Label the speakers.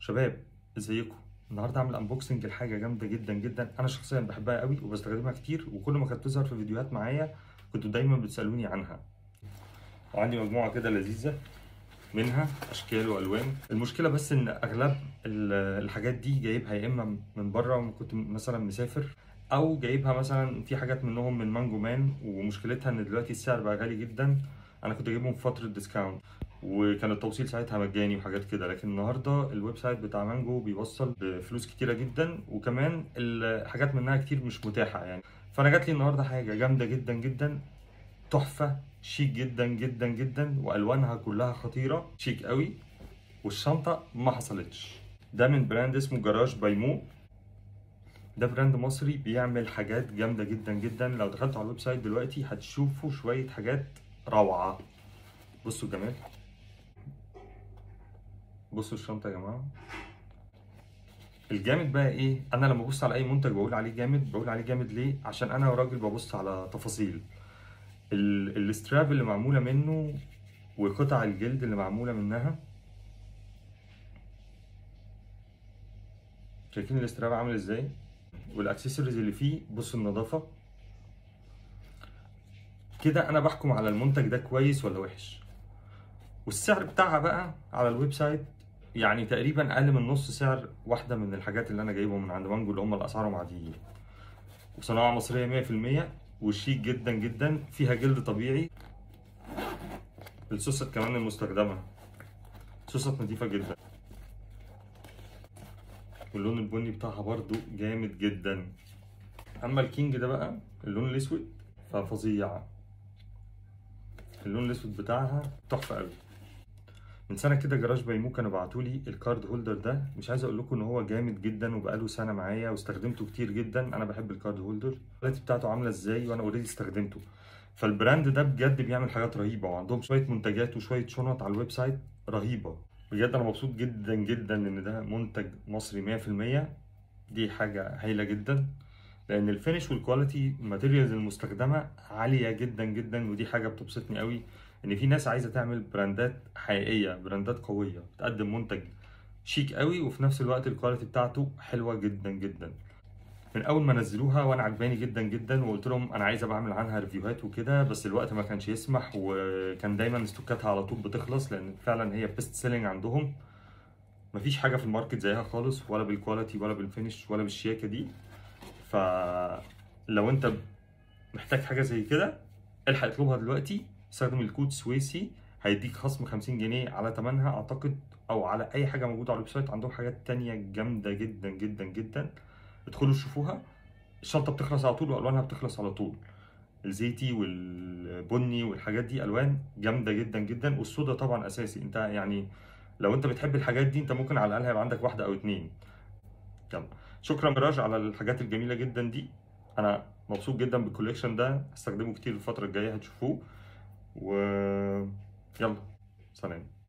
Speaker 1: شباب ازيكم النهارده هعمل انبوكسنج لحاجه جامده جدا جدا انا شخصيا بحبها قوي وبستخدمها كتير وكل ما كانت تظهر في فيديوهات معايا كنتوا دايما بتسالوني عنها وعندي مجموعه كده لذيذه منها اشكال والوان المشكله بس ان اغلب ال- الحاجات دي جايبها يا اما من بره كنت مثلا مسافر او جايبها مثلا في حاجات منهم من مانجو مان ومشكلتها ان دلوقتي السعر بقى غالي جدا انا كنت جايبهم في فتره ديسكاونت وكان التوصيل ساعتها مجاني وحاجات كده لكن النهارده الويب سايت بتاع مانجو بيوصل بفلوس كتيره جدا وكمان الحاجات منها كتير مش متاحه يعني فانا جات لي النهارده حاجه جامده جدا جدا تحفه شيك جدا جدا جدا والوانها كلها خطيره شيك قوي والشنطه ما حصلتش ده من براند اسمه جراج بايمو ده براند مصري بيعمل حاجات جامده جدا جدا لو دخلتوا على الويب سايت دلوقتي هتشوفوا شويه حاجات روعه بصوا الجمال بصوا الشنطه يا جماعه الجامد بقى ايه انا لما ببص على اي منتج بقول عليه جامد بقول عليه جامد ليه عشان انا راجل ببص على تفاصيل ال- الاستراب اللي معموله منه وقطع الجلد اللي معموله منها شايفين الاستراب عامل ازاي والاكسسوارز اللي فيه بصوا النظافه كده انا بحكم على المنتج ده كويس ولا وحش والسعر بتاعها بقى على الويب سايت يعني تقريبا اقل من نص سعر واحده من الحاجات اللي انا جايبهم من عند مانجو اللي هم الاسعارهم عاديين وصناعه مصريه 100% وشيك جدا جدا فيها جلد طبيعي السوست كمان المستخدمه سوست نظيفه جدا واللون البني بتاعها برضو جامد جدا اما الكينج ده بقى اللون الاسود ففظيع اللون الاسود بتاعها تحفه قوي من سنه كده جراج بايمو كانوا بعتوا لي الكارد هولدر ده مش عايز اقول لكم ان هو جامد جدا وبقاله سنه معايا واستخدمته كتير جدا انا بحب الكارد هولدر الكواليتي بتاعته عامله ازاي وانا اوريدي استخدمته فالبراند ده بجد بيعمل حاجات رهيبه وعندهم شويه منتجات وشويه شنط على الويب سايت رهيبه بجد انا مبسوط جدا جدا ان ده منتج مصري 100% دي حاجه هايله جدا لان الفينش والكواليتي الماتيريالز المستخدمه عاليه جدا جدا ودي حاجه بتبسطني قوي ان في ناس عايزه تعمل براندات حقيقيه براندات قويه بتقدم منتج شيك قوي وفي نفس الوقت الكواليتي بتاعته حلوه جدا جدا من اول ما نزلوها وانا عجباني جدا جدا وقلت لهم انا عايز ابقى اعمل عنها ريفيوهات وكده بس الوقت ما كانش يسمح وكان دايما استوكاتها على طول بتخلص لان فعلا هي بيست سيلينج عندهم مفيش حاجه في الماركت زيها خالص ولا بالكواليتي ولا بالفينش ولا بالشياكه دي فلو انت محتاج حاجه زي كده الحق اطلبها دلوقتي استخدم الكود سويسي هيديك خصم 50 جنيه على ثمنها اعتقد او على اي حاجه موجوده على الويب سايت عندهم حاجات تانية جامده جدا جدا جدا ادخلوا شوفوها الشنطه بتخلص على طول والوانها بتخلص على طول الزيتي والبني والحاجات دي الوان جامده جدا جدا والسودا طبعا اساسي انت يعني لو انت بتحب الحاجات دي انت ممكن على الاقل هيبقى عندك واحده او اتنين يلا شكرا ميراج على الحاجات الجميله جدا دي انا مبسوط جدا بالكوليكشن ده هستخدمه كتير الفتره الجايه هتشوفوه و يلا سلام